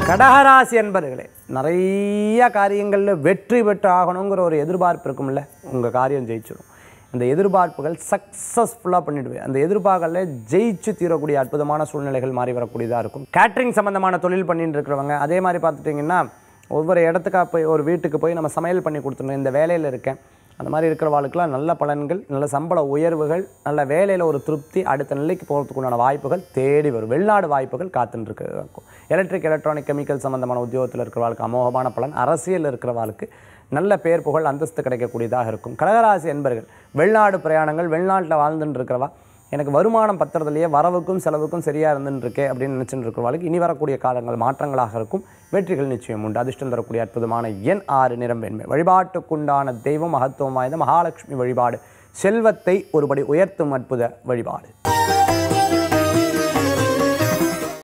கடகராசி என்பர்களே நிறைய காரியங்களில் வெற்றி பெற்று ஆகணுங்கிற ஒரு எதிர்பார்ப்பு இருக்கும்ல உங்கள் காரியம் ஜெயிச்சிடும் அந்த எதிர்பார்ப்புகள் சக்ஸஸ்ஃபுல்லாக பண்ணிடுவேன் அந்த எதிர்பார்ப்புகளில் ஜெயிச்சு தீரக்கூடிய அற்புதமான சூழ்நிலைகள் மாறி வரக்கூடியதாக இருக்கும் கேட்ரிங் சம்மந்தமான தொழில் பண்ணிட்டு இருக்கிறவங்க அதே மாதிரி பார்த்துட்டிங்கன்னா ஒவ்வொரு இடத்துக்கா போய் ஒரு வீட்டுக்கு போய் நம்ம சமையல் பண்ணி கொடுத்துடணும் இந்த வேலையில் இருக்கேன் அந்த மாதிரி இருக்கிறவாளுக்கெல்லாம் நல்ல பலன்கள் நல்ல சம்பள உயர்வுகள் நல்ல வேலையில் ஒரு திருப்தி அடுத்த நிலைக்கு போகிறதுக்கு உண்டான வாய்ப்புகள் தேடி வரும் வெளிநாடு வாய்ப்புகள் காத்துன்னு இருக்கு இருக்கும் எலக்ட்ரிக் எலக்ட்ரானிக் கெமிக்கல் சம்மந்தமான உத்தியோகத்தில் இருக்கிறவாளுக்கு அமோகமான பலன் அரசியல் இருக்கிறவாளுக்கு நல்ல பேர் புகழ் அந்தஸ்து கிடைக்கக்கூடியதாக இருக்கும் கடகராசி என்பர்கள் வெளிநாடு பிரயாணங்கள் வெளிநாட்டில் வாழ்ந்துட்டு இருக்கிறவா எனக்கு வருமானம் பத்துறதுலையே வரவுக்கும் செலவுக்கும் சரியாக இருந்துன்னு இருக்கே அப்படின்னு நினச்சிட்டு இருக்கிறவளுக்கு இனி வரக்கூடிய காலங்கள் மாற்றங்களாக இருக்கும் வெற்றிகள் நிச்சயம் உண்டு அதிர்ஷ்டம் தரக்கூடிய அற்புதமான எண் ஆறு நிறம் வெண்மை வழிபாட்டுக்குண்டான தெய்வம் மகத்துவம் வாய்ந்த மகாலட்சுமி வழிபாடு செல்வத்தை ஒருபடி உயர்த்தும் அற்புத வழிபாடு